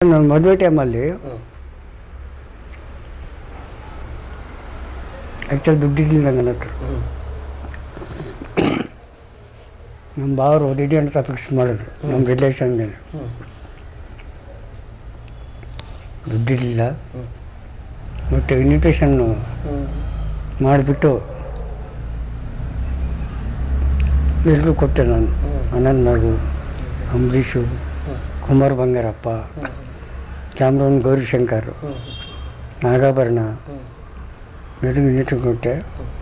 ನನ್ನ ಮದುವೆ ಟೈಮಲ್ಲಿ ಹ್ಮ್. ಆ್ಯಕ್ಚುಲಿ ದುಡ್ಡಿರಲಿಲ್ಲ ನನ್ನ ಹತ್ರ ಹ್ಮ್. ನಮ್ಮ ಬಾವರು ಓದಿಡಿ ಅಂತ ಫಿಕ್ಸ್ ಮಾಡಿದ್ರು ನಮ್ಮ ರಿಲೇಷನ್ ಮೇಲೆ ಹ್ಮ್. ದುಡ್ಡಿರಲಿಲ್ಲ ಹ್ಮ್. ಮತ್ತು ಇನ್ವಿಟೇಷನ್ನು ಹ್ಮ್. ಮಾಡಿಬಿಟ್ಟು ಎಲ್ರಿಗೂ ಕೊಟ್ಟೆ ನಾನು ಹ್ಮ್. ಅನಂತ್ ನಾಗು ಅಂಬರೀಷು ಹ್ಮ್. ಕುಮಾರ್ ಬಂಗಾರಪ್ಪ ಹ್ಮ್. ಕ್ಯಾಮ್ರೋನ್ ಗೌರಿಶಂಕರ್ ಹ್ಮ್. ನಾಗಾಭರಣ ಹ್ಮ್. ಎಲ್ರಿಗೂ ಇನ್ವಿಟೇಷನ್ ಕೊಟ್ಟೆ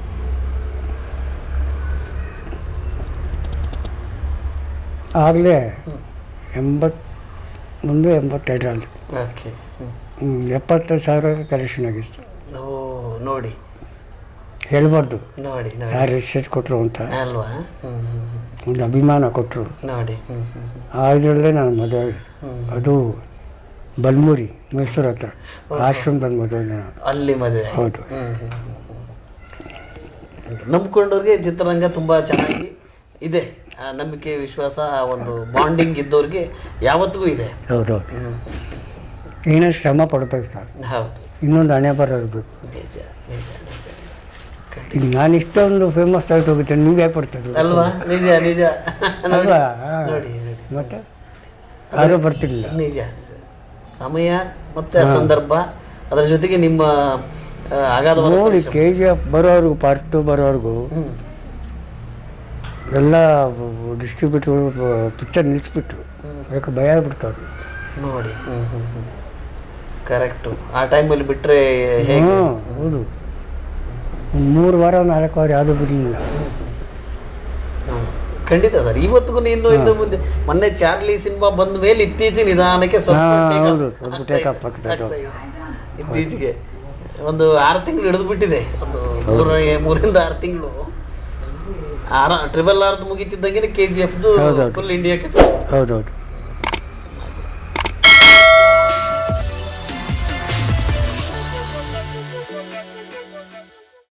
ಆಗಲೇ ಹ್ಮ್. ಎಂಬತ್ತೊಂದು ಎಂಬತ್ತೆರಡರಲ್ಲಿ ಓಕೆ ಹ್ಮ್. ಹ್ಮ್, ಎಪ್ಪತ್ತು ಸಾವಿರ ಕಲೆಕ್ಷನ್ ಆಗಿತ್ತು ಓ ನೋಡಿ ಹೇಳ್ಬಾರ್ದು ನೋಡಿ ನೋಡಿ ಯಾರು ಎಷ್ಟು ಕೊಟ್ಟರು ಅಂತ ಅಲ್ವಾ ಹ್ಮ್ ಹ್ಮ್ ಹ್ಮ್. ಒಂದು ಅಭಿಮಾನ ಕೊಟ್ಟರು ನೋಡಿ ಹ್ಮ್ ಹ್ಮ್ ಹ್ಮ್. ಆ ಇದರಲ್ಲೇ ನಾನು ಮದುವೆ ಹ್ಮ್. ಅದು ಬಲ್ಮೂರಿ ಮೈಸೂರು ಹತ್ರ ಆಶ್ರಮದಲ್ಲಿ ಮದುವೆ ನಾನು ಅಲ್ಲಿ ಮದುವೆ ಹೌದು ಹ್ಮ್ ಹ್ಮ್ ಹ್ಮ್ ಹ್ಮ್. ನಂಬ್ಕೊಂಡವ್ರಿಗೆ ಚಿತ್ರರಂಗ ತುಂಬಾ ಚೆನ್ನಾಗಿ ಇದೆ ಆ ನಂಬಿಕೆ ವಿಶ್ವಾಸ ಆ ಒಂದು ಬಾಂಡಿಂಗ್ ಇದ್ದವ್ರಿಗೆ ಯಾವತ್ತಿಗೂ ಇದೆ ಹೌದೌದು ಹ್ಮ್. ಏನೋ ಶ್ರಮ ಪಡ್ಬೇಕು ಸರ್ ಹೌದು ಇನ್ನೊಂದು ಹಣೆ ಬರೋದು ನಿಜ ನಿಜ ನಿಜ ಈಗ ನಾನು ಇಷ್ಟೊಂದು ಫೇಮಸ್ ಆಗಿ ಹೋಗುತ್ತೆ ನೀವು ಯಾಕೆ ಪಡ್ತಾರೆ ಅಲ್ವಾ ನಿಜ ನಿಜ ನೋಡಿ ಅಲ್ವಾ ನೋಡಿ ನೋಡಿ ಮತ್ತೆ ಅದು ಬರ್ತಿರ್ಲಿಲ್ಲ ನಿಜ ನಿಜ ಸಮಯ ಮತ್ತೆ ಆ ಸಂದರ್ಭ ಅದರ ಜೊತೆಗೆ ನಿಮ್ಮ ಆ, ಅಗಾಧವಾದ ನೋಡಿ ಪರಿಶ್ರಮ. ಕೆ ಜಿ ಎಫ್ ಬರೋರ್ಗು ಪಾರ್ಟ್ ಟು ಬರೋರ್ಗು ಹ್ಮ್ ಎಲ್ಲ ಡಿಸ್ಟ್ರಿಬ್ಯೂಟರ್ ಪಿಕ್ಚರ್ ನಿಲ್ಲಿಸ್ಬಿಟ್ರು ಯಾಕೆ ಭಯ ಆಗ್ಬಿಡ್ತಾವ್ರು ನೋಡಿ ಹ್ಮ್ ಹ್ಮ್ ಹ್ಮ್ ಕರೆಕ್ಟು ಆ ಟೈಮಲ್ಲಿ ಬಿಟ್ರೆ ಹೇಗೆ ಹ್ಞೂ ಹೌದು ಒಂದು ಮೂರು ವಾರ ನಾಲ್ಕು ವಾರ ಯಾವುದೂ ಬಿಡಲಿಲ್ಲ ಹ್ಮ್. ಖಂಡಿತ ಸರ್ ಇವತ್ತಿಗೂ ನೀನು ಇನ್ನು ಮುಂದೆ ಮೊನ್ನೆ ಚಾರ್ಲಿ ಸಿನಿಮಾ ಬಂದ ಮೇಲೆ ಇತ್ತೀಚೆಗೆ ನಿಧಾನಕ್ಕೆ ಸ್ವಲ್ಪ ಹಾ, take up ಹೌದು, ಸ್ವಲ್ಪ ಆಗ್ತಾ take up ಇದೆ, ಆಗ್ತಾ ಇದೆ. ಆಗ್ತಾ ಇದೆ. ಇತ್ತೀಚೆಗೆ ಒಂದು ಆರು ತಿಂಗಳು ಹಿಡಿದು ಬಿಟ್ಟಿದೆ ಒಂದು ಮೂರ ಮೂರಿಂದ ಆರು ತಿಂಗಳು ಆರ ಟ್ರಿಬಲ್ ಆರ್ದು ಮುಗಿತಿದ್ದಂಗೆ ಕೆ ಜಿ ಎಫ್ದು ಹೌದೌದು. ಫುಲ್ ಇಂಡಿಯಾಕ್ಕೆ ಹೌದೌದು